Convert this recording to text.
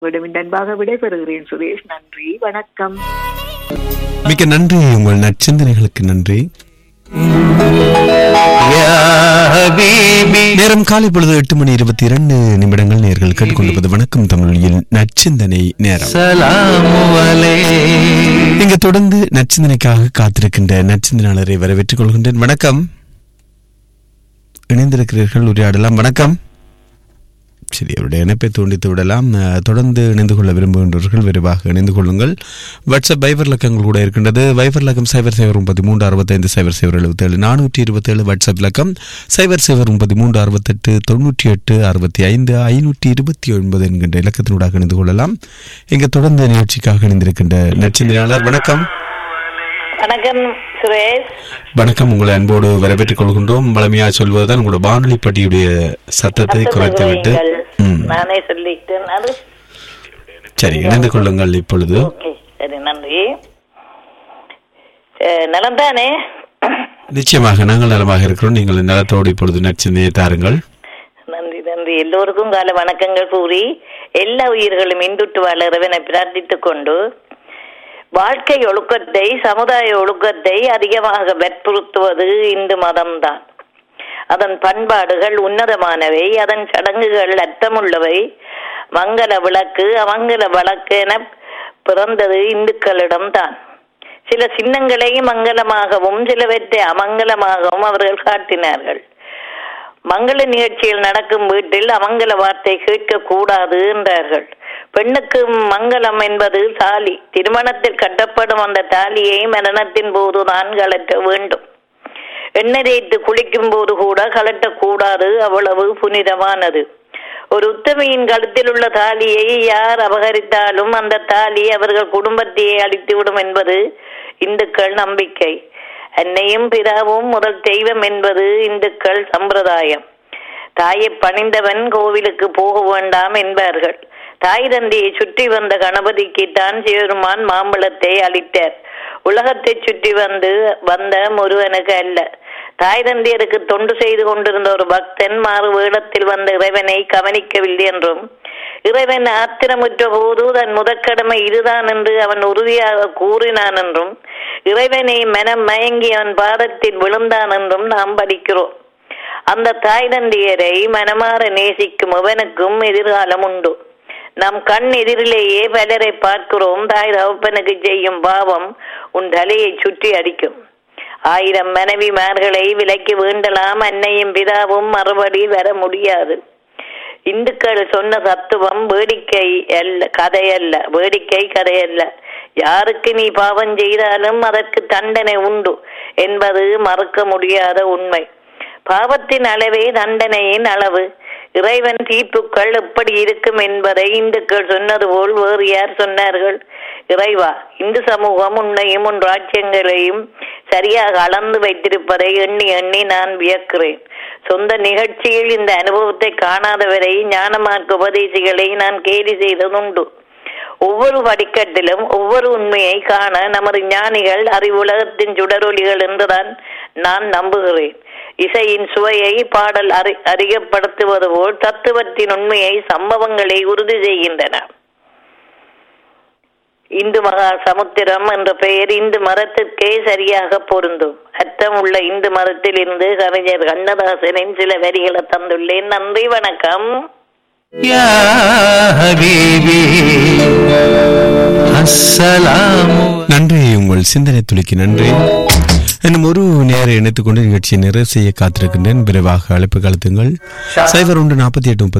விடும் அன்பாக விடைபெறுகிறேன் சுரேஷ் நன்றி வணக்கம் மிக்க நன்றி உங்கள் நற்சிந்தனைகளுக்கு நன்றி நேரம் காலை பொழுது எட்டு மணி இருபத்தி இரண்டு நிமிடங்கள் நேர்கள் கேட்டுக்கொண்டிருப்பது வணக்கம் தமிழில் நற்சிந்தனை நேரம் இங்க தொடர்ந்து நற்சிந்தனைக்காக காத்திருக்கின்ற நற்சிந்தனையாளரை வரவேற்றுக் கொள்கின்றேன் வணக்கம் இணைந்திருக்கிறீர்கள் உரையாடலாம் வணக்கம் சரி அவருடைய இணைப்பை துண்டித்து விடலாம் அஹ், தொடர்ந்து இணைந்து கொள்ள விரும்புகின்றவர்கள் விரைவாக இணைந்து கொள்ளுங்கள் வாட்ஸ்அப் வைபர் இலக்கங்கள் கூட இருக்கின்றது வைபர் இலக்கம் சைபர் சைபர் முப்பத்தி மூன்று அறுபத்தைந்து சைபர் சைபர் எழுபத்தேழு நானூற்றி இருபத்தேழு வாட்ஸ்அப் இலக்கம் சைபர் சைபர் முப்பத்தி மூன்று அறுபத்தெட்டு தொண்ணூற்றி எட்டு அறுபத்தி ஐந்து ஐநூற்றி இருபத்தி ஒன்பது என்கின்ற இலக்கத்தினூடாக இணைந்து கொள்ளலாம் இங்கு தொடர்ந்து நிகழ்ச்சிக்காக இணைந்திருக்கின்ற நற்சிந்தனையாளர் வணக்கம் வணக்கம் சுரேஷ் வணக்கம் உங்களை அன்போடு வரவேற்றுக் கொள்கின்றோம் வளமையாக சொல்வதுதான் உங்களோட வானொலி பட்டியுடைய சத்தத்தை குறைத்துவிட்டு குறைங்கள். ம் நானே சொல்லிட்டேன் அது சரி இணைந்து கொள்ளுங்கள் இப்பொழுது ஓகே சரி நன்றி அஹ், நலம்தானே நிச்சயமாக நாங்கள் நலமாக இருக்கிறோம் நீங்கள் நலத்தோடு இப்பொழுது நற்சிந்தையை தாருங்கள் நன்றி நன்றி எல்லோருக்கும் கால வணக்கங்கள் கூறி எல்லா உயிர்களும் இந்துட்டு வாழறவனை பிரார்த்தித்துக் கொண்டு வாழ்க்கை ஒழுக்கத்தை சமுதாய ஒழுக்கத்தை அதிகமாக வற்புறுத்துவது இந்து மதம்தான் அதன் பண்பாடுகள் உன்னதமானவை அதன் சடங்குகள் அர்த்தமுள்ளவை மங்கள விளக்கு அமங்கல வழக்கு என பிறந்தது இந்துக்களிடம்தான் சில சின்னங்களை மங்களமாகவும் சிலவற்றை அமங்கலமாகவும் அவர்கள் காட்டினார்கள் மங்கள நிகழ்ச்சியில் நடக்கும் வீட்டில் அமங்கல வார்த்தை கேட்க கூடாது என்றார்கள் பெண்ணுக்கு மங்களம் என்பது தாலி திருமணத்தில் கட்டப்படும் அந்த தாலியை மரணத்தின் போதுதான் கலட்ட வேண்டும் எண்ணெய் தேய்த்து குளிக்கும் போது கூட கலட்டக்கூடாது அவ்வளவு புனிதமானது ஒரு உத்தமியின் கழுத்தில் உள்ள தாலியை யார் அபகரித்தாலும் அந்த தாலி அவர்கள் குடும்பத்தையே அழித்துவிடும் என்பது இந்துக்கள் நம்பிக்கை அன்னையும் பிதாவும் முதல் தெய்வம் என்பது இந்துக்கள் சம்பிரதாயம் தாயை பணிந்தவன் கோவிலுக்கு போக வேண்டாம் என்பார்கள் தாய் தந்தையை சுற்றி வந்த கணபதிக்கு தான் சிவருமான் மாம்பழத்தை அளித்தார் உலகத்தை சுற்றி வந்து வந்த முருகனுக்கு அல்ல தாய் தந்தையருக்கு தொண்டு செய்து கொண்டிருந்த ஒரு பக்தன் மாறு வேடத்தில் வந்த இறைவனை கவனிக்கவில்லை என்றும் இறைவன் ஆத்திரமுற்ற போது தன் முதற்கடமை இதுதான் என்று அவன் உறுதியாக கூறினான் என்றும் இறைவனை மனம் மயங்கி அவன் பாதத்தில் விழுந்தான் என்றும் நாம் படிக்கிறோம் அந்த தாய் தந்தையரை மனமாற நேசிக்கும் அவனுக்கும் எதிர்காலம் உண்டு நம் கண் எதிரிலேயே பலரை பார்க்கிறோம் தாய் தகப்பனுக்கு செய்யும் பாவம் உன் தலையை சுற்றி அடிக்கும் ஆயிரம் மனைவிமார்களை விலைக்கு வேண்டலாம் அன்னையும் பிதாவும் மறுபடி வர முடியாது இந்துக்கள் சொன்ன தத்துவம் வேடிக்கை அல்ல கதை அல்ல வேடிக்கை கதை அல்ல யாருக்கு நீ பாவம் செய்தாலும் அதற்கு தண்டனை உண்டு என்பது மறுக்க முடியாத உண்மை பாவத்தின் அளவே தண்டனையின் அளவு இறைவன் தீர்ப்புக்கள் எப்படி இருக்கும் என்பதை இந்துக்கள் சொன்னது போல் வேறு யார் சொன்னார்கள் இறைவா இந்து சமூகம் உன்னையும் உன் ராஜ்யங்களையும் சரியாக அளந்து வைத்திருப்பதை எண்ணி எண்ணி நான் வியக்கிறேன் சொந்த நிகழ்ச்சியில் இந்த அனுபவத்தை காணாதவரை ஞானமார்க்க உபதேசிகளை நான் கேலி செய்ததுண்டு ஒவ்வொரு படிக்கட்டிலும் ஒவ்வொரு உண்மையை காண நமது ஞானிகள் அறிவுலகத்தின் சுடரொலிகள் என்றுதான் நான் நம்புகிறேன் இசையின் சுவையை பாடல் அறி அதிகப்படுத்துவது போல் தத்துவத்தின் உண்மையை சம்பவங்களை உறுதி செய்கின்றன இந்து மகா சமுத்திரம் என்ற பெயர் இந்து மரத்திற்கே சரியாக பொருந்தும் அர்த்தம் உள்ள இந்து மரத்தில் இருந்து கவிஞர் கண்ணதாசனின் சில வரிகளை தந்துள்ளேன் நன்றி வணக்கம் يا حبيبي السلام நன்றி உங்கள் சிந்தனை துளிக்கு நன்றி இன்னும் ஒரு நேரம் இணைத்துக் கொண்டு நிகழ்ச்சியை நிறைவு செய்ய காத்திருக்கின்றேன் விரைவாக அழைப்பு கலத்துங்கள் சைபர் ஒன்று நாற்பத்தி எட்டு முப்பத்தி